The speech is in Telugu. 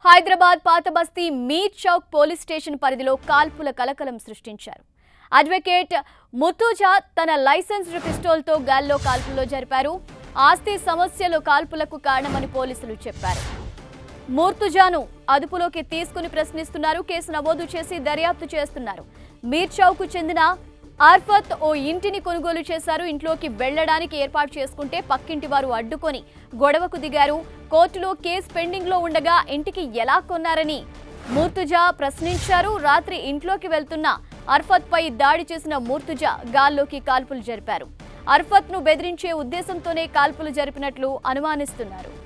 హైదరాబాద్ పాత బస్తీ మీర్ చౌక్ పోలీస్ స్టేషన్ పరిధిలో కాల్పుల కలకలం సృష్టించారు అడ్వకేట్ ముతుజా తన లైసెన్స్డ్ పిస్టోల్తో గాల్లో కాల్పుల్లో జరిపారు ఆస్తి సమస్యలు కాల్పులకు కారణమని పోలీసులు చెప్పారు మూర్తుజాను అదుపులోకి తీసుకుని ప్రశ్నిస్తున్నారు కేసు నమోదు చేసి దర్యాప్తు చేస్తున్నారు మీర్ చౌక్ చెందిన అర్ఫత్ ఓ ఇంటిని కొనుగోలు చేశారు ఇంట్లోకి వెళ్లడానికి ఏర్పాటు చేసుకుంటే పక్కింటి వారు అడ్డుకొని గొడవకు దిగారు కోర్టులో కేసు పెండింగ్ లో ఉండగా ఇంటికి ఎలా కొన్నారని మూర్తుజా ప్రశ్నించారు రాత్రి ఇంట్లోకి వెళ్తున్న అర్ఫత్ పై దాడి చేసిన మూర్తుజా గాల్లోకి కాల్పులు జరిపారు అర్ఫత్ ను బెదిరించే ఉద్దేశంతోనే కాల్పులు జరిపినట్లు అనుమానిస్తున్నారు